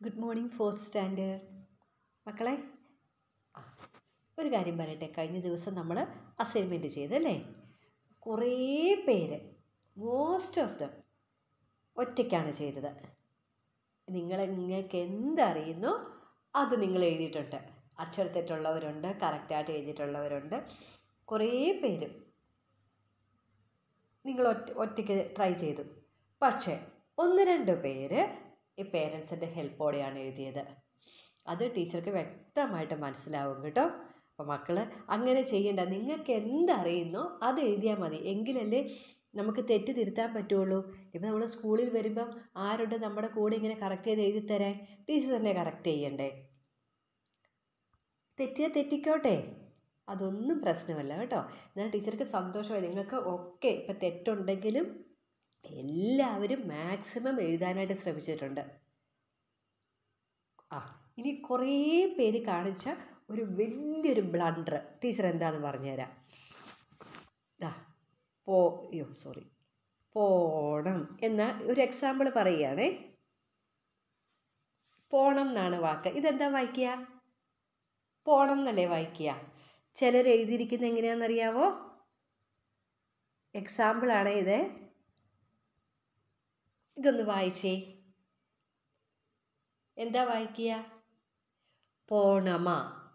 good morning fourth standard മക്കളെ ആ ഒരു കാര്യം പറയട്ടെ കഴിഞ്ഞ ദിവസം നമ്മൾ അസൈൻമെൻറ്റ് ചെയ്തല്ലേ കുറേ പേര് മോസ്റ്റ് ഓഫ് ദം ഒറ്റയ്ക്കാണ് ചെയ്തത് നിങ്ങൾ നിങ്ങൾക്ക് എന്തറിയുന്നോ അത് നിങ്ങൾ എഴുതിയിട്ടുണ്ട് അക്ഷരത്തെറ്റുള്ളവരുണ്ട് കറക്റ്റായിട്ട് എഴുതിയിട്ടുള്ളവരുണ്ട് കുറേ പേര് നിങ്ങൾ ഒറ്റ ഒറ്റയ്ക്ക് ട്രൈ ചെയ്തു പക്ഷേ ഒന്ന് രണ്ട് പേര് ഈ പേരൻസിൻ്റെ ഹെൽപ്പോടെയാണ് എഴുതിയത് അത് ടീച്ചർക്ക് വ്യക്തമായിട്ട് മനസ്സിലാവും കേട്ടോ അപ്പോൾ മക്കൾ അങ്ങനെ ചെയ്യേണ്ട നിങ്ങൾക്ക് എന്തറിയുന്നോ അത് എഴുതിയാൽ മതി എങ്കിലല്ലേ നമുക്ക് തെറ്റ് തിരുത്താൻ പറ്റുള്ളൂ ഇപ്പം നമ്മൾ സ്കൂളിൽ വരുമ്പം ആരുണ്ട് നമ്മുടെ കൂടെ ഇങ്ങനെ കറക്റ്റ് ചെയ്ത് എഴുതി തരാൻ ടീച്ചർ തന്നെ കറക്റ്റ് ചെയ്യണ്ടേ തെറ്റിയാൽ തെറ്റിക്കോട്ടെ അതൊന്നും പ്രശ്നമല്ല കേട്ടോ എന്നാൽ ടീച്ചർക്ക് സന്തോഷമായി നിങ്ങൾക്ക് ഒക്കെ ഇപ്പം തെറ്റുണ്ടെങ്കിലും എല്ലാവരും മാക്സിമം എഴുതാനായിട്ട് ശ്രമിച്ചിട്ടുണ്ട് ആ ഇനി കുറേ പേര് കാണിച്ച ഒരു വലിയൊരു ബ്ലണ്ടർ ടീച്ചർ എന്താണെന്ന് പറഞ്ഞുതരാം ദാ പോ അയ്യോ സോറി പോണം എന്ന ഒരു എക്സാമ്പിൾ പറയുകയാണേ പോണം എന്നാണ് വാക്ക് ഇതെന്താ വായിക്കുക പോണം എന്നല്ലേ വായിക്കുക ചിലർ എഴുതിയിരിക്കുന്നത് എങ്ങനെയാണെന്നറിയാവോ എക്സാമ്പിളാണ് ഇത് ഇതൊന്ന് വായിച്ചേ എന്താ വായിക്കുക പോണമ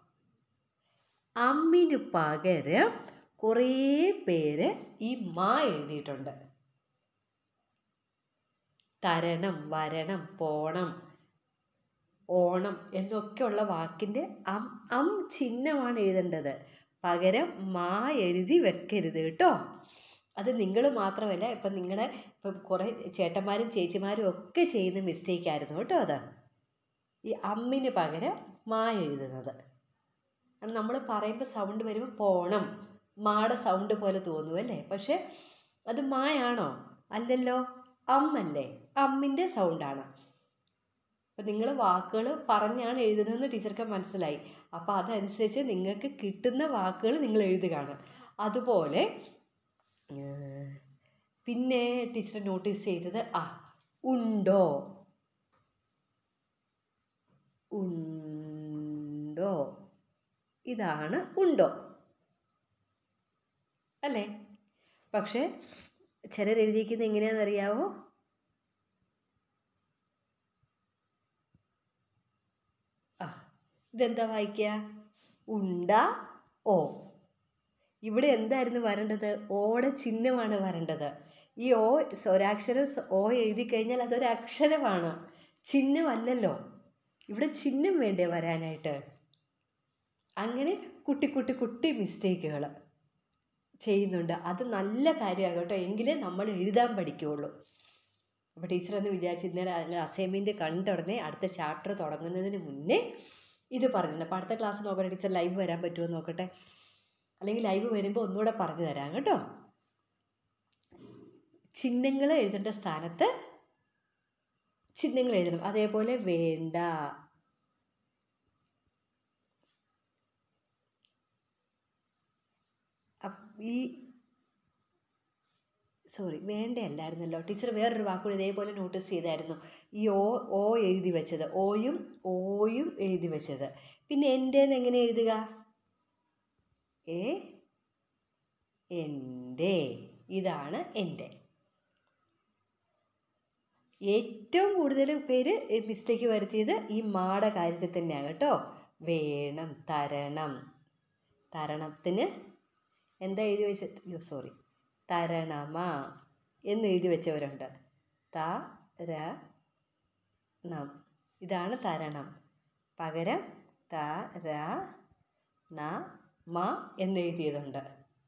അമ്മിന് പകരം കുറേ പേര് ഈ മാ എഴുതിയിട്ടുണ്ട് തരണം വരണം പോണം ഓണം എന്നൊക്കെയുള്ള വാക്കിൻ്റെ അം അം ചിഹ്നമാണ് എഴുതേണ്ടത് പകരം മാ എഴുതി വെക്കരുത് കേട്ടോ അത് നിങ്ങൾ മാത്രമല്ല ഇപ്പം നിങ്ങളെ ഇപ്പം കുറേ ചേട്ടന്മാരും ചേച്ചിമാരും ഒക്കെ ചെയ്യുന്ന മിസ്റ്റേക്ക് ആയിരുന്നു കേട്ടോ അത് ഈ അമ്മിന് പകരം മാ എഴുതുന്നത് നമ്മൾ പറയുമ്പോൾ സൗണ്ട് വരുമ്പോൾ പോണം മാടെ സൗണ്ട് പോലെ തോന്നും അല്ലേ പക്ഷേ അത് മായാണോ അല്ലല്ലോ അമ്മല്ലേ അമ്മിൻ്റെ സൗണ്ടാണ് അപ്പം നിങ്ങൾ വാക്കുകൾ പറഞ്ഞാണ് എഴുതുന്നതെന്ന് ടീച്ചർക്ക് മനസ്സിലായി അപ്പോൾ അതനുസരിച്ച് നിങ്ങൾക്ക് കിട്ടുന്ന വാക്കുകൾ നിങ്ങൾ എഴുതുകയാണ് അതുപോലെ പിന്നെ ടീച്ചർ നോട്ടീസ് ചെയ്തത് ആ ഉണ്ടോ ഉണ്ടോ ഇതാണ് ഉണ്ടോ അല്ലേ പക്ഷേ ചിലർ എഴുതിയിരിക്കുന്നത് എങ്ങനെയാണെന്നറിയാവോ ആ ഇതെന്താ വായിക്കുക ഉണ്ട ഓ ഇവിടെ എന്തായിരുന്നു വരേണ്ടത് ഓടെ ചിഹ്നമാണ് വരേണ്ടത് ഈ ഓ ഒരക്ഷരം ഓ എഴുതി കഴിഞ്ഞാൽ അതൊരു അക്ഷരമാണ് ചിഹ്നമല്ലല്ലോ ഇവിടെ ചിഹ്നം വേണ്ടേ വരാനായിട്ട് അങ്ങനെ കുട്ടി കുട്ടി കുട്ടി മിസ്റ്റേക്കുകൾ ചെയ്യുന്നുണ്ട് അത് നല്ല കാര്യമാണ് കേട്ടോ എങ്കിലേ നമ്മൾ എഴുതാൻ പഠിക്കുകയുള്ളൂ അപ്പോൾ ടീച്ചർ എന്ന് വിചാരിച്ച് ഇന്നലെ അതിൻ്റെ അസൈൻമെൻറ്റ് കണ്ട ഉടനെ അടുത്ത ചാപ്റ്റർ തുടങ്ങുന്നതിന് മുന്നേ ഇത് പറഞ്ഞിട്ടുണ്ട് അപ്പോൾ അടുത്ത ക്ലാസ് നോക്കട്ടെ ടീച്ചർ ലൈവ് വരാൻ പറ്റുമോ നോക്കട്ടെ അല്ലെങ്കിൽ ലൈവ് വരുമ്പോൾ ഒന്നുകൂടെ പറഞ്ഞു തരാം കേട്ടോ ചിഹ്നങ്ങൾ എഴുതേണ്ട സ്ഥാനത്ത് ചിഹ്നങ്ങൾ എഴുതണം അതേപോലെ വേണ്ട ഈ സോറി വേണ്ടയല്ലായിരുന്നല്ലോ ടീച്ചർ വേറൊരു വാക്കുകൂടി ഇതേപോലെ നോട്ടീസ് ചെയ്തായിരുന്നു ഈ ഓ ഓ എഴുതി വെച്ചത് ഓയും ഓയും എഴുതി വെച്ചത് പിന്നെ എൻ്റെന്ന് എങ്ങനെ എഴുതുക എ എൻ്റെ ഇതാണ് എൻ്റെ ഏറ്റവും കൂടുതൽ പേര് മിസ്റ്റേക്ക് വരുത്തിയത് ഈ മാട കാര്യത്തിൽ തന്നെയാണ് കേട്ടോ വേണം തരണം തരണത്തിന് എന്താ എഴുതി വെച്ചത് അയ്യോ സോറി തരണമ എന്ന് എഴുതി വെച്ചവരുണ്ട് ത ര ണം ഇതാണ് തരണം പകരം ത ര ന മ എന്ന് എഴുതിയതുണ്ട്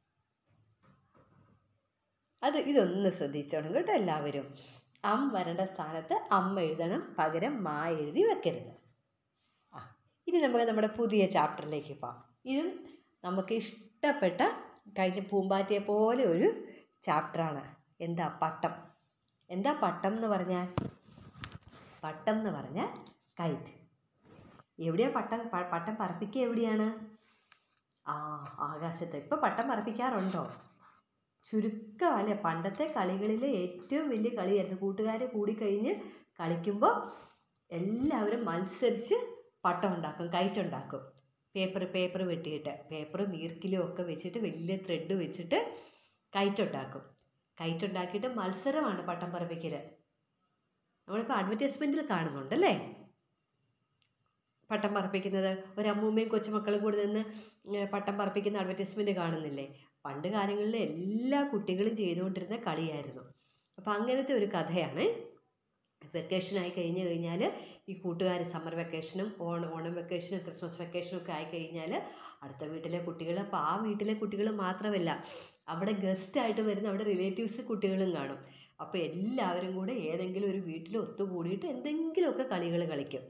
അത് ഇതൊന്ന് ശ്രദ്ധിച്ചോണം കേട്ടോ എല്ലാവരും അം വരേണ്ട സ്ഥാനത്ത് അമ്മ എഴുതണം പകരം മാ എഴുതി വെക്കരുത് ആ ഇനി നമുക്ക് നമ്മുടെ പുതിയ ചാപ്റ്ററിലേക്ക് പോകാം ഇതും നമുക്ക് ഇഷ്ടപ്പെട്ട കഴിഞ്ഞ പൂമ്പാറ്റയെ പോലെ ഒരു ചാപ്റ്ററാണ് എന്താ പട്ടം എന്താ പട്ടം എന്ന് പറഞ്ഞാൽ പട്ടം എന്ന് പറഞ്ഞാൽ കൈറ്റ് എവിടെയാണ് പട്ടം പട്ടം പറപ്പിക്കുക എവിടെയാണ് ആ ആകാശത്ത് ഇപ്പോൾ പട്ടം പറപ്പിക്കാറുണ്ടോ ചുരുക്കമല്ലേ പണ്ടത്തെ കളികളിലെ ഏറ്റവും വലിയ കളിയായിരുന്നു കൂട്ടുകാരെ കൂടിക്കഴിഞ്ഞ് കളിക്കുമ്പോൾ എല്ലാവരും മത്സരിച്ച് പട്ടം ഉണ്ടാക്കും കയറ്റുണ്ടാക്കും പേപ്പർ പേപ്പർ വെട്ടിയിട്ട് പേപ്പറും ഈർക്കിലും ഒക്കെ വെച്ചിട്ട് വലിയ ത്രെഡ് വെച്ചിട്ട് കയറ്റുണ്ടാക്കും കയറ്റുണ്ടാക്കിയിട്ട് മത്സരമാണ് പട്ടം പറപ്പിക്കൽ നമ്മളിപ്പോൾ അഡ്വർടൈസ്മെൻറ്റിൽ കാണുന്നുണ്ടല്ലേ പട്ടം പറപ്പിക്കുന്നത് ഒരു അമ്മൂമ്മയും കൊച്ചുമക്കളും കൂടി നിന്ന് ഏ, പട്ടം പറപ്പിക്കുന്ന അഡ്വർടൈസ്മെൻറ്റ് കാണുന്നില്ലേ പണ്ട് കാലങ്ങളിൽ എല്ലാ കുട്ടികളും ചെയ്തുകൊണ്ടിരുന്ന കളിയായിരുന്നു അപ്പോൾ അങ്ങനത്തെ ഒരു കഥയാണ് വെക്കേഷൻ ആയി കഴിഞ്ഞ് കഴിഞ്ഞാൽ ഈ കൂട്ടുകാർ സമ്മർ വെക്കേഷനും ഓണം ഓണം വെക്കേഷനും ക്രിസ്മസ് വെക്കേഷനും ഒക്കെ ആയി കഴിഞ്ഞാൽ അടുത്ത വീട്ടിലെ കുട്ടികൾ അപ്പോൾ ആ വീട്ടിലെ കുട്ടികൾ മാത്രമല്ല അവിടെ ഗസ്റ്റായിട്ട് വരുന്ന അവിടെ റിലേറ്റീവ്സ് കുട്ടികളും കാണും അപ്പോൾ എല്ലാവരും കൂടെ ഏതെങ്കിലും ഒരു വീട്ടിൽ ഒത്തുകൂടിയിട്ട് എന്തെങ്കിലുമൊക്കെ കളികൾ കളിക്കും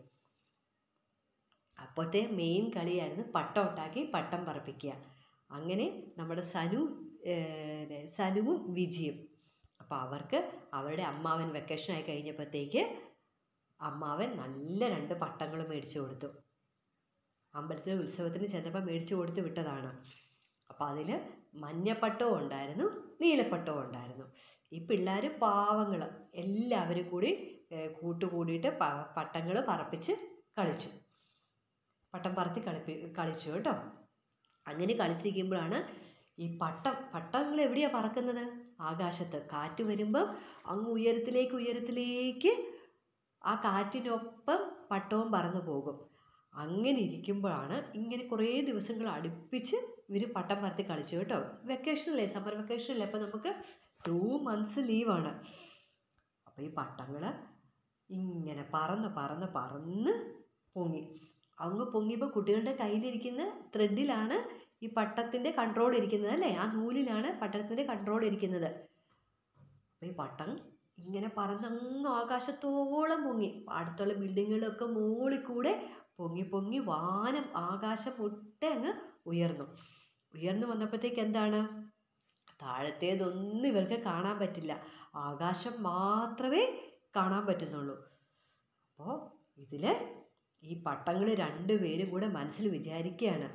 അപ്പോഴത്തെ മെയിൻ കളിയായിരുന്നു പട്ടം ഉണ്ടാക്കി പട്ടം പറപ്പിക്കുക അങ്ങനെ നമ്മുടെ സനു ഏഹ്, സനുവും വിജിയും അപ്പോൾ അവർക്ക് അവരുടെ അമ്മാവൻ വെക്കേഷൻ ആയി കഴിഞ്ഞപ്പോഴത്തേക്ക് അമ്മാവൻ നല്ല രണ്ട് പട്ടങ്ങൾ മേടിച്ചു കൊടുത്തു അമ്പലത്തിൽ ഉത്സവത്തിന് ചെന്നപ്പോൾ മേടിച്ചു കൊടുത്ത് വിട്ടതാണ് അപ്പോൾ അതിൽ മഞ്ഞപ്പട്ടവും ഉണ്ടായിരുന്നു നീലപ്പട്ടവും ഉണ്ടായിരുന്നു ഈ പിള്ളേർ പാവങ്ങൾ എല്ലാവരും കൂടി ഏഹ്, കൂട്ടുകൂടിയിട്ട് പ പട്ടങ്ങൾ പറപ്പിച്ച് കളിച്ചു പട്ടം പറത്തി കളിപ്പി കളിച്ചു കേട്ടോ അങ്ങനെ കളിച്ചിരിക്കുമ്പോഴാണ് ഈ പട്ടം പട്ടങ്ങൾ എവിടെയാണ് പറക്കുന്നത് ആകാശത്ത് കാറ്റ് വരുമ്പോൾ അങ്ങ് ഉയരത്തിലേക്ക് ഉയരത്തിലേക്ക് ആ കാറ്റിനൊപ്പം പട്ടവും പറന്നു പോകും അങ്ങനെ ഇരിക്കുമ്പോഴാണ് ഇങ്ങനെ കുറേ ദിവസങ്ങൾ അടുപ്പിച്ച് ഇവർ പട്ടം പറത്തി കളിച്ചു കേട്ടോ വെക്കേഷനല്ലേ സമ്മർ വെക്കേഷനല്ലേ അപ്പോൾ നമുക്ക് ടു മന്ത്സ് ലീവാണ് അപ്പോൾ ഈ പട്ടങ്ങൾ ഇങ്ങനെ പറന്ന് പറന്ന് പറന്ന് പൊങ്ങി അങ്ങ് പൊങ്ങിയപ്പോൾ കുട്ടികളുടെ കയ്യിലിരിക്കുന്ന ത്രെഡിലാണ് ഈ പട്ടത്തിൻ്റെ കൺട്രോൾ ഇരിക്കുന്നത് അല്ലേ ആ നൂലിലാണ് പട്ടത്തിൻ്റെ കൺട്രോൾ ഇരിക്കുന്നത് അപ്പോൾ ഈ പട്ടം ഇങ്ങനെ പറന്നങ്ങ് ആകാശത്തോളം പൊങ്ങി അടുത്തുള്ള ബിൽഡിങ്ങുകളൊക്കെ മുകളിൽ കൂടെ പൊങ്ങി പൊങ്ങി വാനം ആകാശം ഒട്ടെ അങ്ങ് ഉയർന്നു ഉയർന്നു വന്നപ്പോഴത്തേക്ക് എന്താണ് താഴത്തേതൊന്നും ഇവർക്ക് കാണാൻ പറ്റില്ല ആകാശം മാത്രമേ കാണാൻ പറ്റുന്നുള്ളൂ അപ്പോൾ ഇതിൽ ഈ പട്ടങ്ങൾ രണ്ടുപേരും കൂടെ മനസ്സിൽ വിചാരിക്കുകയാണ്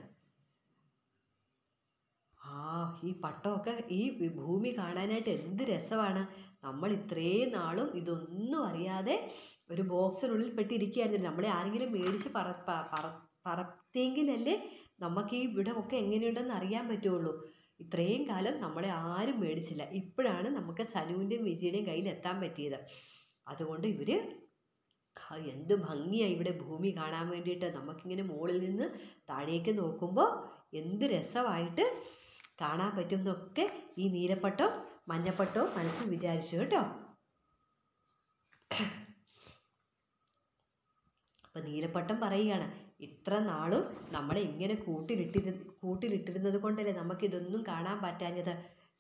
ആ ഈ പട്ടമൊക്കെ ഈ ഭൂമി കാണാനായിട്ട് എന്ത് രസമാണ് നമ്മൾ ഇത്രയും നാളും ഇതൊന്നും അറിയാതെ ഒരു ബോക്സിനുള്ളിൽ പെട്ടിരിക്കുകയായിരുന്നില്ല നമ്മളെ ആരെങ്കിലും മേടിച്ച് പറ പ- പറ പറത്തിയെങ്കിലല്ലേ നമുക്ക് ഈ ഇവിടമൊക്കെ എങ്ങനെയുണ്ടെന്ന് അറിയാൻ പറ്റുള്ളൂ ഇത്രയും കാലം നമ്മളെ ആരും മേടിച്ചില്ല ഇപ്പോഴാണ് നമുക്ക് സനുവിൻ്റെയും വിജയുടെയും കയ്യിൽ എത്താൻ പറ്റിയത് അതുകൊണ്ട് ഇവർ ആ എന്ത് ഭംഗിയാണ് ഇവിടെ ഭൂമി കാണാൻ വേണ്ടിയിട്ട് നമുക്കിങ്ങനെ മുകളിൽ നിന്ന് താഴേക്ക് നോക്കുമ്പോൾ എന്ത് രസമായിട്ട് കാണാൻ പറ്റും എന്നൊക്കെ ഈ നീലപ്പട്ടവും മഞ്ഞപ്പട്ടവും മനസ്സിൽ വിചാരിച്ചു കേട്ടോ അപ്പം നീലപ്പട്ടം പറയുകയാണ് ഇത്ര നാളും നമ്മളെ ഇങ്ങനെ കൂട്ടിലിട്ടിരു കൂട്ടിലിട്ടിരുന്നത് കൊണ്ടല്ലേ നമുക്കിതൊന്നും കാണാൻ പറ്റാഞ്ഞത്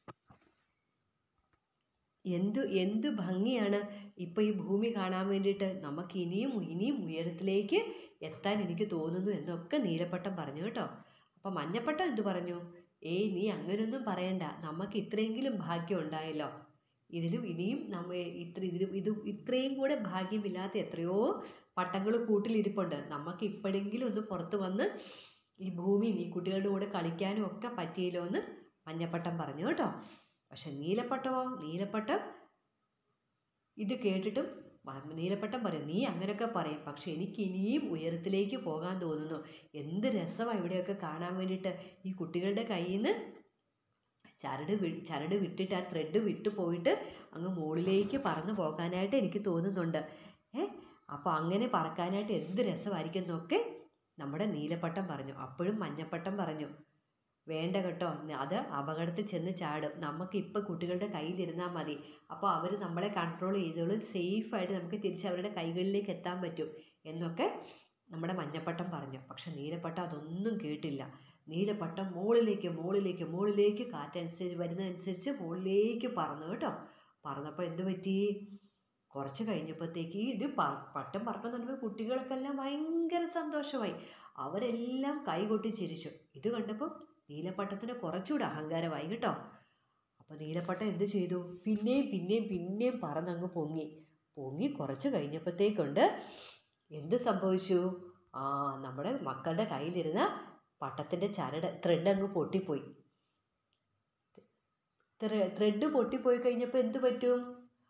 എന്തു എന്തു ഭംഗിയാണ് ഇപ്പോൾ ഈ ഭൂമി കാണാൻ വേണ്ടിയിട്ട് നമുക്ക് ഇനിയും ഇനിയും ഉയരത്തിലേക്ക് എത്താൻ എനിക്ക് തോന്നുന്നു എന്നൊക്കെ നീലപ്പട്ടം പറഞ്ഞു കേട്ടോ അപ്പം മഞ്ഞപ്പട്ടം എന്തു പറഞ്ഞു ഏയ് നീ അങ്ങനെയൊന്നും പറയണ്ട നമുക്ക് ഇത്രയെങ്കിലും ഭാഗ്യം ഉണ്ടായല്ലോ ഇതിലും ഇനിയും നമ്മ ഇത്ര ഇതിലും ഇത് ഇത്രയും കൂടെ ഭാഗ്യമില്ലാത്ത എത്രയോ പട്ടങ്ങൾ കൂട്ടിലിരിപ്പുണ്ട് നമുക്ക് ഇപ്പോഴെങ്കിലും ഒന്ന് പുറത്ത് വന്ന് ഈ ഭൂമിയും ഈ കുട്ടികളുടെ കൂടെ കളിക്കാനും ഒക്കെ പറ്റിയല്ലോ എന്ന് മഞ്ഞപ്പട്ടം പറഞ്ഞു കേട്ടോ പക്ഷെ നീലപ്പട്ടമോ നീലപ്പട്ടം ഇത് കേട്ടിട്ടും മ- നീലപ്പട്ടം പറയും നീ അങ്ങനെയൊക്കെ പറയും പക്ഷെ എനിക്ക് ഇനിയും ഉയരത്തിലേക്ക് പോകാൻ തോന്നുന്നു എന്ത് രസമാണ് ഇവിടെയൊക്കെ കാണാൻ വേണ്ടിയിട്ട് ഈ കുട്ടികളുടെ കയ്യിൽ നിന്ന് ചരട് വി ചരട് വിട്ടിട്ട് ആ ത്രെഡ് വിട്ടു പോയിട്ട് അങ്ങ് മുകളിലേക്ക് പറന്നു പോകാനായിട്ട് എനിക്ക് തോന്നുന്നുണ്ട് ഏ അപ്പോൾ അങ്ങനെ പറക്കാനായിട്ട് എന്ത് രസമായിരിക്കും എന്നൊക്കെ നമ്മുടെ നീലപ്പട്ടം പറഞ്ഞു അപ്പോഴും മഞ്ഞപ്പട്ടം പറഞ്ഞു വേണ്ട കേട്ടോ അത് അപകടത്തിൽ ചെന്ന് ചാടും നമുക്ക് ഇപ്പോൾ കുട്ടികളുടെ കയ്യിലിരുന്നാൽ മതി അപ്പോൾ അവർ നമ്മളെ കൺട്രോൾ ചെയ്തോളും സേഫായിട്ട് നമുക്ക് തിരിച്ച് അവരുടെ കൈകളിലേക്ക് എത്താൻ പറ്റും എന്നൊക്കെ നമ്മുടെ മഞ്ഞപ്പട്ടം പറഞ്ഞു പക്ഷെ നീലപ്പട്ടം അതൊന്നും കേട്ടില്ല നീലപ്പട്ടം മുകളിലേക്ക് മുകളിലേക്ക് മുകളിലേക്ക് കാറ്റനുസരിച്ച് വരുന്നതനുസരിച്ച് മുകളിലേക്ക് പറന്നു കേട്ടോ പറന്നപ്പോൾ എന്ത് പറ്റി കുറച്ച് കഴിഞ്ഞപ്പോഴത്തേക്ക് ഇത് പ പട്ടം പറക്കാൻ തുടങ്ങിയപ്പോൾ കുട്ടികൾക്കെല്ലാം ഭയങ്കര സന്തോഷമായി അവരെല്ലാം കൈകൊട്ടി ചിരിച്ചു ഇത് കണ്ടപ്പോൾ നീലപ്പട്ടത്തിന് കുറച്ചുകൂടെ അഹങ്കാരമായി കേട്ടോ അപ്പോൾ നീലപ്പട്ടം എന്ത് ചെയ്തു പിന്നെയും പിന്നെയും പിന്നെയും പറന്നങ്ങ് പൊങ്ങി പൊങ്ങി കുറച്ച് കഴിഞ്ഞപ്പോഴത്തേക്കുണ്ട് എന്ത് സംഭവിച്ചു ആ നമ്മുടെ മക്കളുടെ കയ്യിലിരുന്ന പട്ടത്തിൻ്റെ ചരട് ത്രെഡ് അങ്ങ് പൊട്ടിപ്പോയി ത്രെഡ് പൊട്ടിപ്പോയി കഴിഞ്ഞപ്പോൾ എന്ത് പറ്റും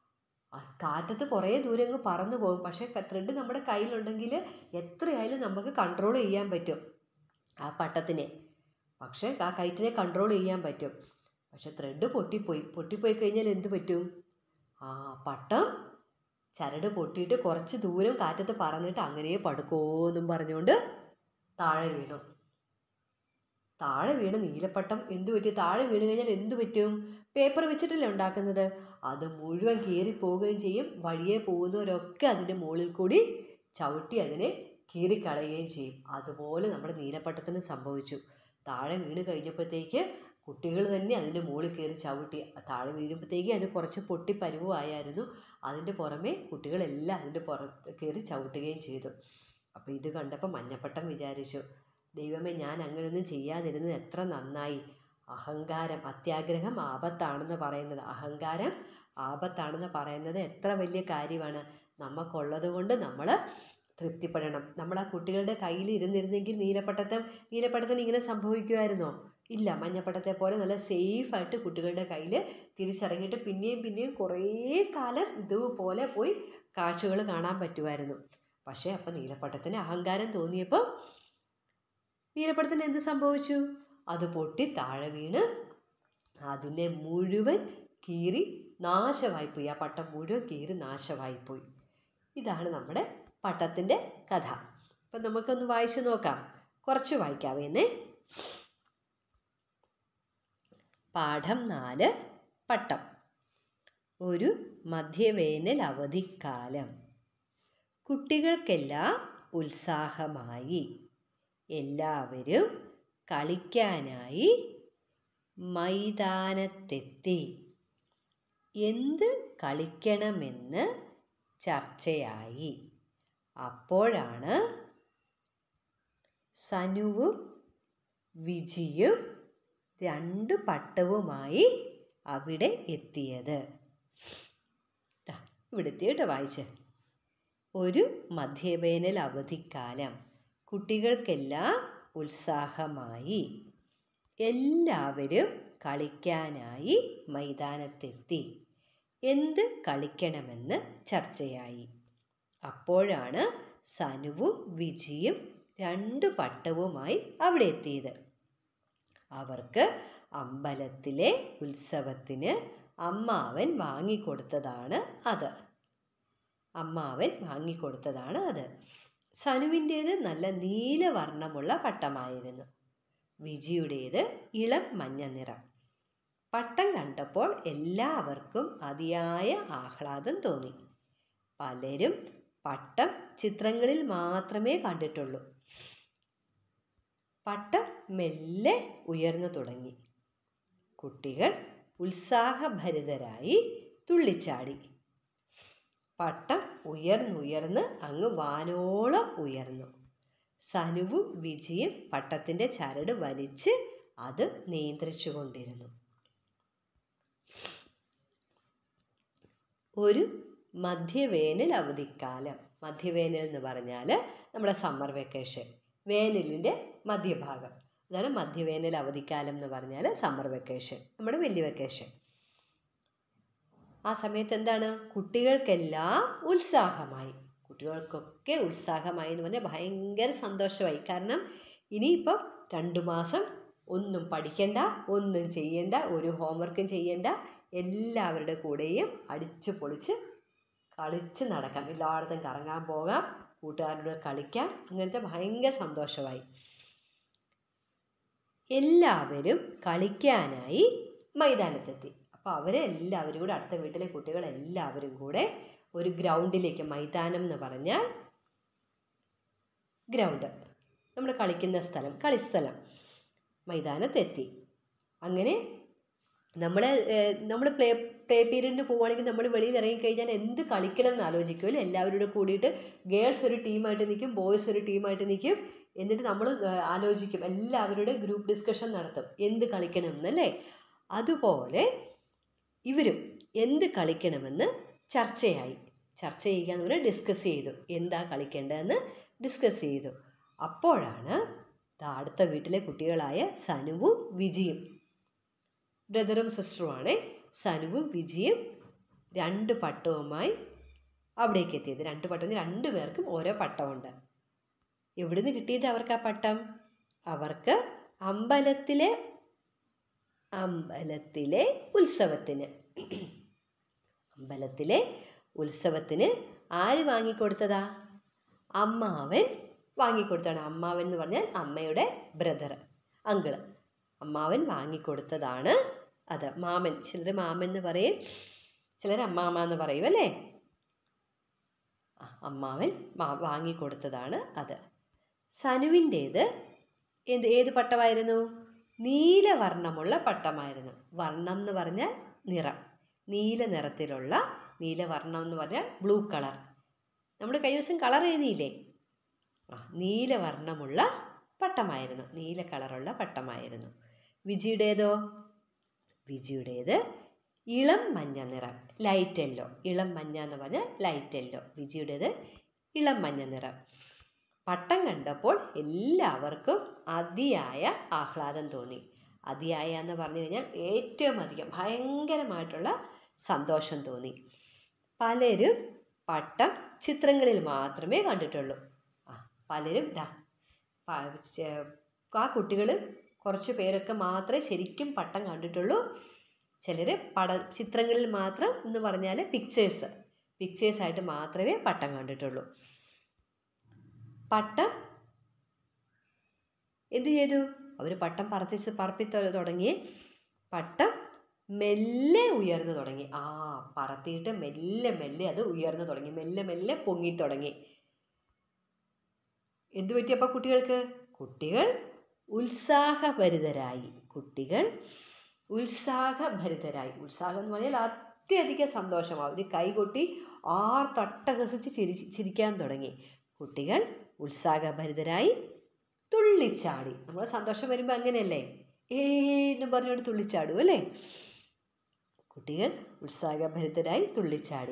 ആ കാറ്റത്ത് കുറേ ദൂരം അങ്ങ് പറന്നു പോകും പക്ഷേ ത്രെഡ് നമ്മുടെ കയ്യിലുണ്ടെങ്കിൽ എത്രയായാലും നമുക്ക് കൺട്രോൾ ചെയ്യാൻ പറ്റും ആ പട്ടത്തിനെ പക്ഷേ ആ കയറ്റിനെ കൺട്രോൾ ചെയ്യാൻ പറ്റും പക്ഷെ ത്രെഡ് പൊട്ടിപ്പോയി പൊട്ടിപ്പോയി കഴിഞ്ഞാൽ എന്ത് പറ്റും ആ പട്ടം ചരട് പൊട്ടിയിട്ട് കുറച്ച് ദൂരം കാറ്റത്ത് പറന്നിട്ട് അങ്ങനെ പടുക്കോന്നും പറഞ്ഞുകൊണ്ട് താഴെ വീണു താഴെ വീണ് നീലപ്പട്ടം എന്ത് പറ്റി താഴെ വീണ് കഴിഞ്ഞാൽ എന്ത് പറ്റും പേപ്പർ വെച്ചിട്ടല്ലേ ഉണ്ടാക്കുന്നത് അത് മുഴുവൻ കീറിപ്പോവുകയും ചെയ്യും വഴിയെ പോകുന്നവരൊക്കെ അതിൻ്റെ മുകളിൽ കൂടി ചവിട്ടി അതിനെ കീറിക്കളയുകയും ചെയ്യും അതുപോലെ നമ്മുടെ നീലപ്പട്ടത്തിന് സംഭവിച്ചു താഴെ വീണ് കഴിഞ്ഞപ്പോഴത്തേക്ക് കുട്ടികൾ തന്നെ അതിൻ്റെ മുകളിൽ കയറി ചവിട്ടി താഴെ വീഴുമ്പോഴത്തേക്ക് അത് കുറച്ച് പൊട്ടി പരുവമായിരുന്നു അതിൻ്റെ പുറമെ കുട്ടികളെല്ലാം അതിൻ്റെ പുറത്ത് കയറി ചവിട്ടുകയും ചെയ്തു അപ്പോൾ ഇത് കണ്ടപ്പോൾ മഞ്ഞപ്പട്ടം വിചാരിച്ചു ദൈവമേ ഞാൻ അങ്ങനെയൊന്നും ചെയ്യാതിരുന്നത് എത്ര നന്നായി അഹങ്കാരം അത്യാഗ്രഹം ആപത്താണെന്ന് പറയുന്നത് അഹങ്കാരം ആപത്താണെന്ന് പറയുന്നത് എത്ര വലിയ കാര്യമാണ് നമുക്കുള്ളത് കൊണ്ട് നമ്മൾ തൃപ്തിപ്പെടണം നമ്മൾ ആ കുട്ടികളുടെ കയ്യിൽ ഇരുന്നിരുന്നെങ്കിൽ നീലപ്പട്ടത്തം നീലപ്പട്ടത്തിന് ഇങ്ങനെ സംഭവിക്കുമായിരുന്നോ ഇല്ല മഞ്ഞപ്പട്ടത്തെ പോലെ നല്ല സേഫായിട്ട് കുട്ടികളുടെ കയ്യിൽ തിരിച്ചിറങ്ങിയിട്ട് പിന്നെയും പിന്നെയും കുറേ കാലം ഇതുപോലെ പോയി കാഴ്ചകൾ കാണാൻ പറ്റുമായിരുന്നു പക്ഷേ അപ്പം നീലപ്പട്ടത്തിന് അഹങ്കാരം തോന്നിയപ്പോൾ നീലപ്പട്ടത്തിന് എന്ത് സംഭവിച്ചു അത് പൊട്ടി താഴെ വീണ് അതിനെ മുഴുവൻ കീറി നാശമായിപ്പോയി ആ പട്ടം മുഴുവൻ കീറി നാശമായിപ്പോയി ഇതാണ് നമ്മുടെ പട്ടത്തിൻ്റെ കഥ അപ്പം നമുക്കൊന്ന് വായിച്ചു നോക്കാം കുറച്ച് വായിക്കാവേന്നേ പാഠം നാല് പട്ടം ഒരു മധ്യവേനൽ അവധിക്കാലം കുട്ടികൾക്കെല്ലാം ഉത്സാഹമായി എല്ലാവരും കളിക്കാനായി മൈതാനത്തെത്തി എന്ത് കളിക്കണമെന്ന് ചർച്ചയായി അപ്പോഴാണ് സനുവും വിജിയും രണ്ട് പട്ടവുമായി അവിടെ എത്തിയത് ദാ, ഇവിടെ എത്തിയിട്ട് വായിച്ച് ഒരു മധ്യവേനൽ അവധിക്കാലം കുട്ടികൾക്കെല്ലാം ഉത്സാഹമായി എല്ലാവരും കളിക്കാനായി മൈതാനത്തെത്തി എന്ത് കളിക്കണമെന്ന് ചർച്ചയായി അപ്പോഴാണ് സനുവും വിജിയും രണ്ട് പട്ടവുമായി അവിടെ എത്തിയത് അവർക്ക് അമ്പലത്തിലെ ഉത്സവത്തിന് അമ്മാവൻ വാങ്ങിക്കൊടുത്തതാണ് അത് അമ്മാവൻ വാങ്ങിക്കൊടുത്തതാണ് അത് സനുവിൻ്റേത് നല്ല നീലവർണ്ണമുള്ള പട്ടമായിരുന്നു വിജിയുടേത് ഇളം മഞ്ഞ നിറം പട്ടം കണ്ടപ്പോൾ എല്ലാവർക്കും അതിയായ ആഹ്ലാദം തോന്നി പലരും പട്ടം ചിത്രങ്ങളിൽ മാത്രമേ കണ്ടിട്ടുള്ളൂ പട്ടം മെല്ലെ ഉയർന്നു തുടങ്ങി കുട്ടികൾ ഉത്സാഹഭരിതരായി തുള്ളിച്ചാടി പട്ടം ഉയർന്നുയർന്ന് അങ്ങ് വാനോളം ഉയർന്നു സനുവും വിജിയും പട്ടത്തിൻ്റെ ചരട് വലിച്ച് അത് നിയന്ത്രിച്ചു കൊണ്ടിരുന്നു ഒരു മധ്യവേനൽ അവധിക്കാലം മധ്യവേനൽ എന്ന് പറഞ്ഞാൽ നമ്മുടെ സമ്മർ വെക്കേഷൻ വേനലിൻ്റെ മധ്യഭാഗം അതാണ് മധ്യവേനൽ അവധിക്കാലം എന്ന് പറഞ്ഞാൽ സമ്മർ വെക്കേഷൻ നമ്മുടെ വലിയ വെക്കേഷൻ ആ സമയത്ത് എന്താണ് കുട്ടികൾക്കെല്ലാം ഉത്സാഹമായി കുട്ടികൾക്കൊക്കെ ഉത്സാഹമായി എന്ന് പറഞ്ഞാൽ ഭയങ്കര സന്തോഷമായി കാരണം ഇനിയിപ്പം രണ്ട് മാസം ഒന്നും പഠിക്കണ്ട ഒന്നും ചെയ്യണ്ട ഒരു ഹോംവർക്കും ചെയ്യണ്ട എല്ലാവരുടെ കൂടെയും അടിച്ചു പൊളിച്ച് കളിച്ച് നടക്കാം എല്ലായിടത്തും കറങ്ങാൻ പോകാം കൂട്ടുകാരുടെ കളിക്കാം അങ്ങനത്തെ ഭയങ്കര സന്തോഷമായി എല്ലാവരും കളിക്കാനായി മൈതാനത്തെത്തി അപ്പോൾ അവരെ എല്ലാവരും കൂടെ അടുത്ത വീട്ടിലെ കുട്ടികൾ എല്ലാവരും കൂടെ ഒരു ഗ്രൗണ്ടിലേക്ക് മൈതാനം എന്ന് പറഞ്ഞാൽ ഗ്രൗണ്ട് നമ്മൾ കളിക്കുന്ന സ്ഥലം കളിസ്ഥലം മൈതാനത്തെത്തി അങ്ങനെ നമ്മൾ നമ്മൾ പ്ലേ പ്ലേ പീരീഡിന് പോവുകയാണെങ്കിൽ നമ്മൾ വെളിയിൽ ഇറങ്ങിക്കഴിഞ്ഞാൽ എന്ത് കളിക്കണം എന്ന് ആലോചിക്കുമല്ലോ എല്ലാവരും കൂടെ കൂടിയിട്ട് ഗേൾസ് ഒരു ടീമായിട്ട് നിൽക്കും ബോയ്സ് ഒരു ടീമായിട്ട് നിൽക്കും എന്നിട്ട് നമ്മൾ ആലോചിക്കും എല്ലാവരുടെ ഗ്രൂപ്പ് ഡിസ്കഷൻ നടത്തും എന്ത് കളിക്കണം എന്നല്ലേ അതുപോലെ ഇവരും എന്ത് കളിക്കണമെന്ന് ചർച്ചയായി ചർച്ച ചെയ്യുക എന്ന് പറഞ്ഞാൽ ഡിസ്കസ് ചെയ്തു എന്താ കളിക്കേണ്ടതെന്ന് ഡിസ്കസ് ചെയ്തു അപ്പോഴാണ് ദാ അടുത്ത വീട്ടിലെ കുട്ടികളായ സനുവും വിജിയും ബ്രദറും സിസ്റ്ററുമാണ് സനുവും വിജിയും രണ്ട് പട്ടവുമായി അവിടേക്ക് എത്തിയത് രണ്ട് പട്ടം രണ്ടു പേർക്കും ഓരോ പട്ടമുണ്ട് എവിടുന്ന് കിട്ടിയത് അവർക്ക് ആ പട്ടം അവർക്ക് അമ്പലത്തിലെ അമ്പലത്തിലെ ഉത്സവത്തിന് അമ്പലത്തിലെ ഉത്സവത്തിന് ആര് വാങ്ങിക്കൊടുത്തതാ അമ്മാവൻ വാങ്ങിക്കൊടുത്താണ് അമ്മാവൻ എന്ന് പറഞ്ഞാൽ അമ്മയുടെ ബ്രദർ അങ്കിള് അമ്മാവൻ വാങ്ങിക്കൊടുത്തതാണ് അത് മാമൻ ചിലർ മാമൻ എന്ന് പറയും ചിലർ അമ്മാമ എന്ന് പറയും അല്ലേ ആ, അമ്മാവൻ മാ വാങ്ങിക്കൊടുത്തതാണ് അത് സനുവിൻ്റേത് എന്ത് ഏത് പട്ടമായിരുന്നു നീലവർണ്ണമുള്ള പട്ടമായിരുന്നു വർണ്ണം എന്ന് പറഞ്ഞാൽ നിറം നീല നിറത്തിലുള്ള നീലവർണ്ണം എന്ന് പറഞ്ഞാൽ ബ്ലൂ കളർ നമ്മൾ കൈവശം കളർ എഴുതിയില്ലേ ആ നീലവർണ്ണമുള്ള പട്ടമായിരുന്നു നീല കളറുള്ള പട്ടമായിരുന്നു വിജിയുടേതോ വിജിയുടേത് ഇളം മഞ്ഞ നിറം ലൈറ്റ് യെല്ലോ ഇളം മഞ്ഞ എന്ന് പറഞ്ഞാൽ ലൈറ്റ് യെല്ലോ വിജിയുടേത് ഇളം മഞ്ഞ നിറം പട്ടം കണ്ടപ്പോൾ എല്ലാവർക്കും അതിയായ ആഹ്ലാദം തോന്നി അതിയായ എന്ന് പറഞ്ഞു കഴിഞ്ഞാൽ ഏറ്റവും അധികം ഭയങ്കരമായിട്ടുള്ള സന്തോഷം തോന്നി പലരും പട്ടം ചിത്രങ്ങളിൽ മാത്രമേ കണ്ടിട്ടുള്ളൂ ആ പലരും ഇതാ പ- ചെ- ആ കുട്ടികൾ കുറച്ച് പേരൊക്കെ മാത്രമേ ശരിക്കും പട്ടം കണ്ടിട്ടുള്ളൂ ചിലർ പട ചിത്രങ്ങളിൽ മാത്രം എന്ന് പറഞ്ഞാൽ പിക്ചേഴ്സ് പിക്ചേഴ്സായിട്ട് മാത്രമേ പട്ടം കണ്ടിട്ടുള്ളൂ പട്ടം എന്തു ചെയ്തു അവർ പട്ടം പറത്തിച്ച് പറപ്പി തൊ- തുടങ്ങി പട്ടം മെല്ലെ ഉയർന്നു തുടങ്ങി ആ പറത്തിയിട്ട് മെല്ലെ മെല്ലെ അത് ഉയർന്നു തുടങ്ങി മെല്ലെ മെല്ലെ പൊങ്ങി തുടങ്ങി എന്തു പറ്റിയപ്പോൾ കുട്ടികൾക്ക് കുട്ടികൾ ഉത്സാഹഭരിതരായി കുട്ടികൾ ഉത്സാഹഭരിതരായി ഉത്സാഹം എന്ന് പറഞ്ഞാൽ അത്യധികം സന്തോഷം അവർ കൈകൊട്ടി ആർ തട്ടകസിച്ച് ചിരി ചിരിക്കാൻ തുടങ്ങി കുട്ടികൾ ഉത്സാഹഭരിതരായി തുള്ളിച്ചാടി നമ്മൾ സന്തോഷം വരുമ്പോൾ അങ്ങനെയല്ലേ ഏ എന്ന് പറഞ്ഞുകൊണ്ട് തുള്ളിച്ചാടും അല്ലേ കുട്ടികൾ ഉത്സാഹഭരിതരായി തുള്ളിച്ചാടി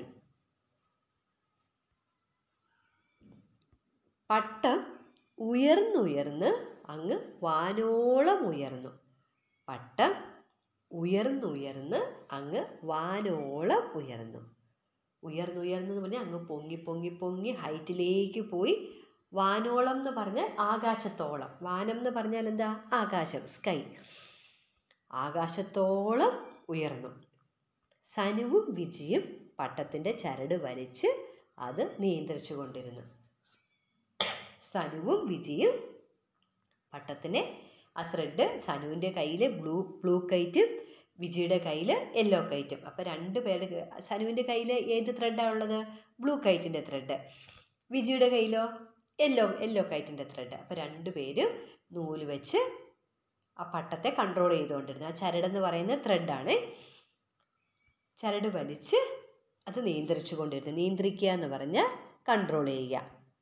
പട്ടം ഉയർന്നുയർന്ന് അങ്ങ് വാനോളം ഉയർന്നു പട്ടം ഉയർന്നുയർന്ന് അങ്ങ് വാനോളം ഉയർന്നു ഉയർന്നുയർന്നു എന്ന് പറഞ്ഞാൽ അങ്ങ് പൊങ്ങി പൊങ്ങി പൊങ്ങി ഹൈറ്റിലേക്ക് പോയി വാനോളം എന്ന് പറഞ്ഞാൽ ആകാശത്തോളം വാനം എന്ന് പറഞ്ഞാൽ എന്താ ആകാശം സ്കൈ ആകാശത്തോളം ഉയർന്നു സനുവും വിജിയും പട്ടത്തിൻ്റെ ചരട് വലിച്ച് അത് നിയന്ത്രിച്ചു കൊണ്ടിരുന്നു സനുവും വിജിയും പട്ടത്തിനെ ആ ത്രെഡ് സനുവിൻ്റെ കയ്യിൽ ബ്ലൂ ബ്ലൂ കൈറ്റും വിജിയുടെ കയ്യിൽ യെല്ലോ കൈറ്റും അപ്പോൾ രണ്ട് പേരുടെ ക- സനുവിൻ്റെ കയ്യിൽ ഏത് ത്രെഡാണ് ഉള്ളത് ബ്ലൂ കൈറ്റിൻ്റെ ത്രെഡ് വിജിയുടെ കയ്യിലോ യെല്ലോ യെല്ലോ കൈറ്റിൻ്റെ ത്രെഡ് അപ്പോൾ രണ്ട് പേരും നൂല് വെച്ച് ആ പട്ടത്തെ കൺട്രോൾ ചെയ്തുകൊണ്ടിരുന്നു ആ ചരടെന്ന് പറയുന്ന ത്രെഡാണ് ചരട് വലിച്ച് അത് നിയന്ത്രിച്ചു കൊണ്ടിരുന്നു നിയന്ത്രിക്കുക എന്ന് പറഞ്ഞാൽ കൺട്രോൾ ചെയ്യുക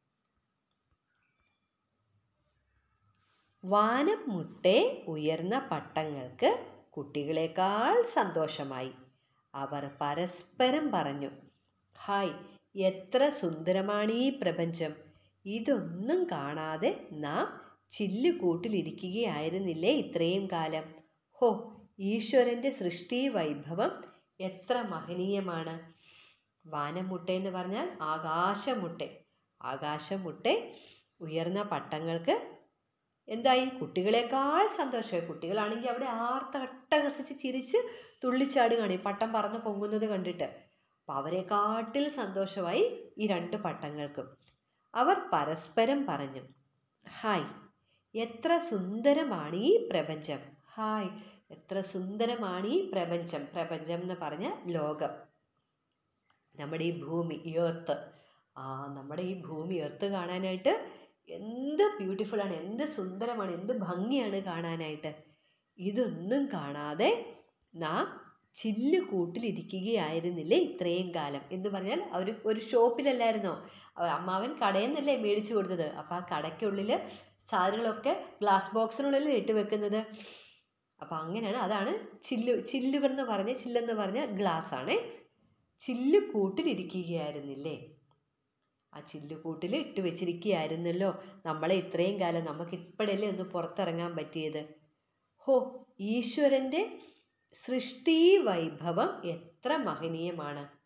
വാനം മുട്ടെ ഉയർന്ന പട്ടങ്ങൾക്ക് കുട്ടികളെക്കാൾ സന്തോഷമായി അവർ പരസ്പരം പറഞ്ഞു ഹായ് എത്ര സുന്ദരമാണ് ഈ പ്രപഞ്ചം ഇതൊന്നും കാണാതെ നാം ചില്ലുകൂട്ടിലിരിക്കുകയായിരുന്നില്ലേ ഇത്രയും കാലം ഹോ ഈശ്വരൻ്റെ സൃഷ്ടി വൈഭവം എത്ര മഹനീയമാണ് വാനമുട്ട എന്ന് പറഞ്ഞാൽ ആകാശമുട്ടെ ആകാശമുട്ടെ ഉയർന്ന പട്ടങ്ങൾക്ക് എന്തായി കുട്ടികളെക്കാൾ സന്തോഷമായി കുട്ടികളാണെങ്കിൽ അവിടെ ആർത്തട്ടഹസിച്ച് ചിരിച്ച് തുള്ളിച്ചാടുകയാണ് ഈ പട്ടം പറന്ന് പൊങ്ങുന്നത് കണ്ടിട്ട് അപ്പോൾ അവരെക്കാട്ടിൽ സന്തോഷമായി ഈ രണ്ട് പട്ടങ്ങൾക്കും അവർ പരസ്പരം പറഞ്ഞു ഹായ് എത്ര സുന്ദരമാണ് ഈ പ്രപഞ്ചം ഹായ് എത്ര സുന്ദരമാണ് ഈ പ്രപഞ്ചം പ്രപഞ്ചം എന്ന് പറഞ്ഞ ലോകം നമ്മുടെ ഈ ഭൂമി എർത്ത് ആ നമ്മുടെ ഈ ഭൂമി എർത്ത് കാണാനായിട്ട് എന്ത് ബ്യൂട്ടിഫുള്ളാണ് എന്ത് സുന്ദരമാണ് എന്ത് ഭംഗിയാണ് കാണാനായിട്ട് ഇതൊന്നും കാണാതെ നാം ചില്ല് കൂട്ടിലിരിക്കുകയായിരുന്നില്ലേ ഇത്രയും കാലം എന്ന് പറഞ്ഞാൽ അവർ ഒരു ഷോപ്പിലല്ലായിരുന്നോ അവ- അമ്മാവൻ കടയിൽ നിന്നല്ലേ മേടിച്ചു കൊടുത്തത് അപ്പോൾ ആ കടയ്ക്കുള്ളിൽ സാധനങ്ങളൊക്കെ ഗ്ലാസ് ബോക്സിനുള്ളിൽ ഇട്ട് വെക്കുന്നത് അപ്പോൾ അങ്ങനെയാണ് അതാണ് ചില്ല് ചില്ലുകൾ എന്ന് പറഞ്ഞ ചില്ലെന്ന് പറഞ്ഞ ഗ്ലാസ് ആണ് ചില്ല് കൂട്ടിലിരിക്കുകയായിരുന്നില്ലേ ആ ചില്ലുകൂട്ടിൽ ഇട്ട് വെച്ചിരിക്കുകയായിരുന്നല്ലോ നമ്മളെ ഇത്രയും കാലം നമുക്ക് ഇപ്പോഴല്ലേ ഒന്ന് പുറത്തിറങ്ങാൻ പറ്റിയത് ഹോ ഈശ്വരൻ്റെ സൃഷ്ടി വൈഭവം എത്ര മഹനീയമാണ്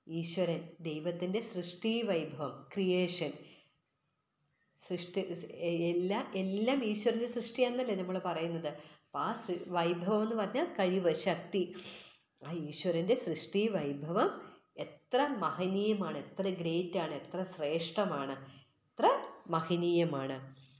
ഈശ്വരൻ ദൈവത്തിൻ്റെ സൃഷ്ടി വൈഭവം ക്രിയേഷൻ സൃഷ്ടി എല്ലാം എല്ലാം ഈശ്വരൻ്റെ സൃഷ്ടിയാണെന്നല്ലേ നമ്മൾ പറയുന്നത് അപ്പോൾ ആ സൃ വൈഭവം എന്ന് പറഞ്ഞാൽ കഴിവ് ശക്തി ആ ഈശ്വരൻ്റെ സൃഷ്ടി വൈഭവം എത്ര മഹനീയമാണ് എത്ര ഗ്രേറ്റ് ആണ് എത്ര ശ്രേഷ്ഠമാണ് എത്ര മഹനീയമാണ്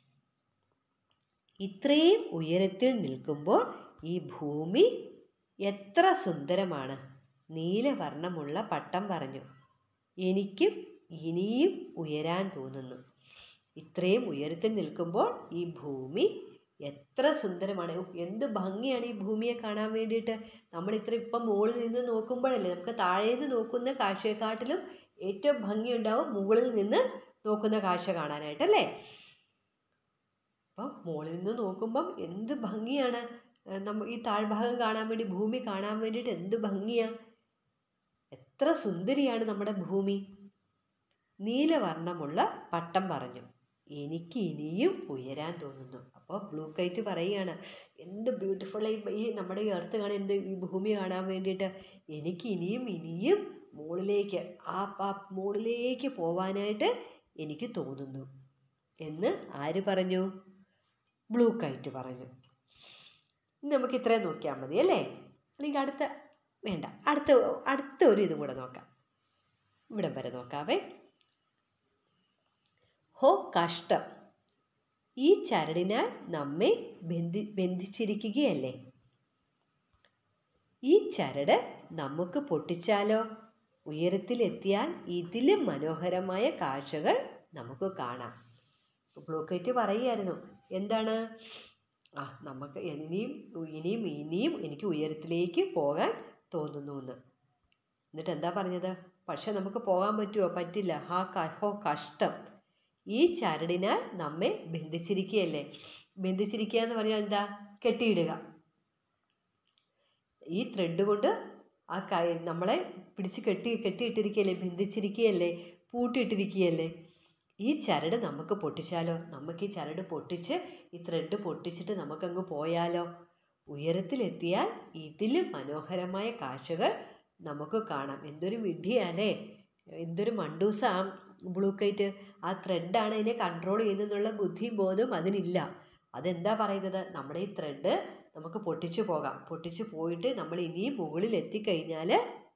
ഇത്രയും ഉയരത്തിൽ നിൽക്കുമ്പോൾ ഈ ഭൂമി എത്ര സുന്ദരമാണ് നീലവർണ്ണമുള്ള പട്ടം പറഞ്ഞു എനിക്കും ഇനിയും ഉയരാൻ തോന്നുന്നു ഇത്രയും ഉയരത്തിൽ നിൽക്കുമ്പോൾ ഈ ഭൂമി എത്ര സുന്ദരമാണ് ഉഫ്, എന്ത് ഭംഗിയാണ് ഈ ഭൂമിയെ കാണാൻ വേണ്ടിയിട്ട് നമ്മൾ ഇത്ര ഇപ്പം മുകളിൽ നിന്ന് നോക്കുമ്പോഴല്ലേ നമുക്ക് താഴെ നിന്ന് നോക്കുന്ന കാഴ്ചയെക്കാട്ടിലും ഏറ്റവും ഭംഗിയുണ്ടാവും മുകളിൽ നിന്ന് നോക്കുന്ന കാഴ്ച കാണാനായിട്ടല്ലേ അപ്പം മുകളിൽ നിന്ന് നോക്കുമ്പം എന്ത് ഭംഗിയാണ് ഏഹ് നമ്മ ഈ താഴ്ഭാഗം കാണാൻ വേണ്ടി ഭൂമി കാണാൻ വേണ്ടിയിട്ട് എന്ത് ഭംഗിയാണ് എത്ര സുന്ദരിയാണ് നമ്മുടെ ഭൂമി നീലവർണ്ണമുള്ള പട്ടം പറഞ്ഞു എനിക്ക് ഇനിയും ഉയരാൻ തോന്നുന്നു അപ്പോൾ ബ്ലൂ കൈറ്റ് പറയുകയാണ് എന്ത് ബ്യൂട്ടിഫുൾ ഈ നമ്മുടെ ഈ എർത്ത് കാണാൻ എന്ത് ഈ ഭൂമി കാണാൻ വേണ്ടിയിട്ട് എനിക്ക് ഇനിയും ഇനിയും മുകളിലേക്ക് ആ ആ മുകളിലേക്ക് പോവാനായിട്ട് എനിക്ക് തോന്നുന്നു എന്ന് ആര് പറഞ്ഞു ബ്ലൂ കൈറ്റ് പറഞ്ഞു ഇനി നമുക്ക് ഇത്രയും നോക്കിയാൽ മതി അല്ലേ അല്ലെങ്കിൽ അടുത്ത വേണ്ട അടുത്ത അടുത്ത ഒരു ഇതും കൂടെ നോക്കാം ഇവിടം വരെ നോക്കാവേ ഹോ കഷ്ടം ഈ ചരടിനാൽ നമ്മെ ബന്ധി ബന്ധിച്ചിരിക്കുകയല്ലേ ഈ ചരട് നമുക്ക് പൊട്ടിച്ചാലോ ഉയരത്തിലെത്തിയാൽ ഇതിലും മനോഹരമായ കാഴ്ചകൾ നമുക്ക് കാണാം ബ്ലൂക്കറ്റ് പറയുമായിരുന്നു എന്താണ് ആ നമുക്ക് ഇനിയും ഇനിയും ഇനിയും എനിക്ക് ഉയരത്തിലേക്ക് പോകാൻ തോന്നുന്നു എന്ന് എന്നിട്ട് എന്താ പറഞ്ഞത് പക്ഷെ നമുക്ക് പോകാൻ പറ്റുമോ പറ്റില്ല ഹാ ക- ഹോ കഷ്ടം ഈ ചരടിനാൽ നമ്മെ ബന്ധിച്ചിരിക്കുകയല്ലേ ബന്ധിച്ചിരിക്കുക എന്ന് പറഞ്ഞാൽ എന്താ കെട്ടിയിടുക ഈ ത്രെഡ് കൊണ്ട് ആ കൈ നമ്മളെ പിടിച്ച് കെട്ടി കെട്ടിയിട്ടിരിക്കുകയല്ലേ ബന്ധിച്ചിരിക്കുകയല്ലേ പൂട്ടിയിട്ടിരിക്കുകയല്ലേ ഈ ചരട് നമുക്ക് പൊട്ടിച്ചാലോ നമുക്ക് ഈ ചരട് പൊട്ടിച്ച് ഈ ത്രെഡ് പൊട്ടിച്ചിട്ട് നമുക്കങ്ങ് പോയാലോ ഉയരത്തിലെത്തിയാൽ ഇതിലും മനോഹരമായ കാഴ്ചകൾ നമുക്ക് കാണാം എന്തൊരു വിഡ്ഢിയാലേ എന്തൊരു മണ്ടൂസ ആ ബ്ലൂ കൈറ്റ് ആ ത്രെഡാണ് ഇതിനെ കൺട്രോൾ ചെയ്യുന്നതെന്നുള്ള ബുദ്ധിയും ബോധവും അതിനില്ല അതെന്താ പറയുന്നത് നമ്മുടെ ഈ ത്രെഡ് നമുക്ക് പൊട്ടിച്ചു പോകാം പൊട്ടിച്ചു പോയിട്ട് നമ്മൾ ഇനിയും മുകളിൽ എത്തിക്കഴിഞ്ഞാൽ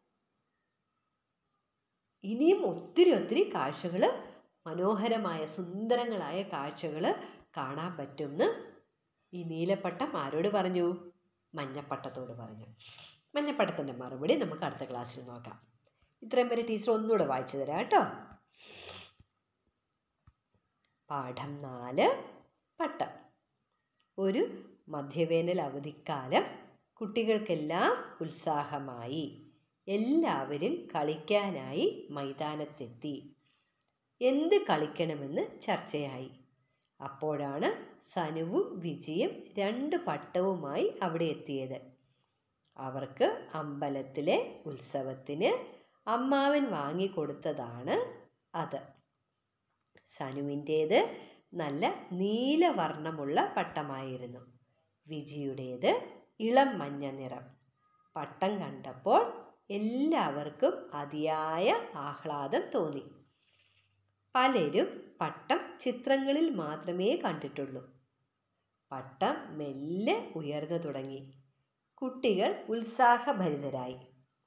ഇനിയും ഒത്തിരി ഒത്തിരി കാഴ്ചകൾ മനോഹരമായ സുന്ദരങ്ങളായ കാഴ്ചകൾ കാണാൻ പറ്റുമെന്ന് ഈ നീലപ്പട്ടം ആരോട് പറഞ്ഞു മഞ്ഞപ്പട്ടത്തോട് പറഞ്ഞു മഞ്ഞപ്പട്ടത്തിൻ്റെ മറുപടി നമുക്ക് അടുത്ത ക്ലാസ്സിൽ നോക്കാം ഇത്രയും വരെ ടീച്ചർ ഒന്നുകൂടെ വായിച്ചു തരാം കേട്ടോ പാഠം നാല് പട്ടം ഒരു മധ്യവേനൽ അവധിക്കാലം കുട്ടികൾക്കെല്ലാം ഉത്സാഹമായി എല്ലാവരും കളിക്കാനായി മൈതാനത്തെത്തി എന്ത് കളിക്കണമെന്ന് ചർച്ചയായി അപ്പോഴാണ് സനുവും വിജയും രണ്ട് പട്ടവുമായി അവിടെ എത്തിയത് അവർക്ക് അമ്പലത്തിലെ ഉത്സവത്തിന് അമ്മാവൻ വാങ്ങിക്കൊടുത്തതാണ് അത് സനുവിൻ്റേത് നല്ല നീലവർണ്ണമുള്ള പട്ടമായിരുന്നു വിജിയുടേത് ഇളം മഞ്ഞ നിറം പട്ടം കണ്ടപ്പോൾ എല്ലാവർക്കും അതിയായ ആഹ്ലാദം തോന്നി പലരും പട്ടം ചിത്രങ്ങളിൽ മാത്രമേ കണ്ടിട്ടുള്ളൂ പട്ടം മെല്ലെ ഉയർന്നു തുടങ്ങി കുട്ടികൾ ഉത്സാഹഭരിതരായി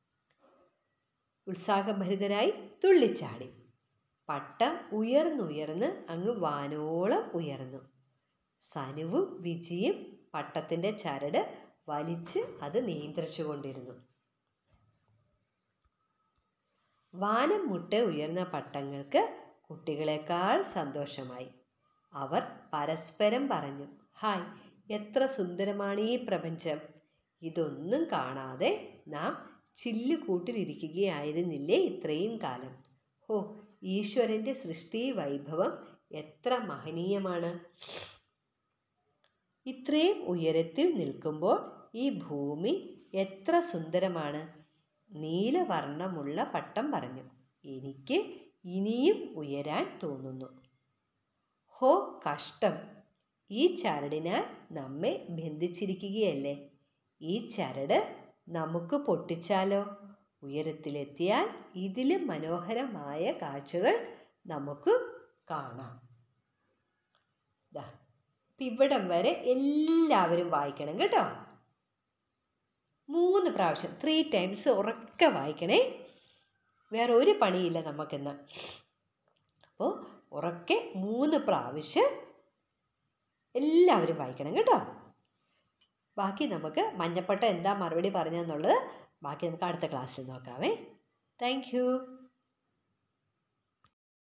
ഉത്സാഹഭരിതരായി തുള്ളിച്ചാടി പട്ടം ഉയർന്നുയർന്ന് അങ്ങ് വാനോളം ഉയർന്നു സനുവും വിജിയും പട്ടത്തിൻ്റെ ചരട് വലിച്ച് അത് നിയന്ത്രിച്ചു കൊണ്ടിരുന്നു വാനം മുട്ട ഉയർന്ന പട്ടങ്ങൾക്ക് കുട്ടികളെക്കാൾ സന്തോഷമായി അവർ പരസ്പരം പറഞ്ഞു ഹായ് എത്ര സുന്ദരമാണ് ഈ പ്രപഞ്ചം ഇതൊന്നും കാണാതെ നാം ചില്ലുകൂട്ടിലിരിക്കുകയായിരുന്നില്ലേ ഇത്രയും കാലം ഹോ ഈശ്വരൻ്റെ സൃഷ്ടി വൈഭവം എത്ര മഹനീയമാണ് ഇത്രയും ഉയരത്തിൽ നിൽക്കുമ്പോൾ ഈ ഭൂമി എത്ര സുന്ദരമാണ് നീലവർണ്ണമുള്ള പട്ടം പറഞ്ഞു എനിക്ക് ഇനിയും ഉയരാൻ തോന്നുന്നു ഹോ കഷ്ടം ഈ ചരടിനാൽ നമ്മെ ബന്ധിച്ചിരിക്കുകയല്ലേ ഈ ചരട് നമുക്ക് പൊട്ടിച്ചാലോ ഉയരത്തിലെത്തിയാൽ ഇതിലും മനോഹരമായ കാഴ്ചകൾ നമുക്ക് കാണാം ദാ ഇപ്പം ഇവിടം വരെ എല്ലാവരും വായിക്കണം കേട്ടോ മൂന്ന് പ്രാവശ്യം ത്രീ ടൈംസ് ഉറക്കെ വായിക്കണേ വേറെ ഒരു പണിയില്ല നമുക്കിന്ന് അപ്പോൾ ഉറക്കെ മൂന്ന് പ്രാവശ്യം എല്ലാവരും വായിക്കണം കേട്ടോ ബാക്കി നമുക്ക് മഞ്ഞപ്പട്ട എന്താ മറുപടി പറഞ്ഞതെന്നുള്ളത് ബാക്കി നമുക്ക് അടുത്ത ക്ലാസ്സിൽ നോക്കാവേ താങ്ക്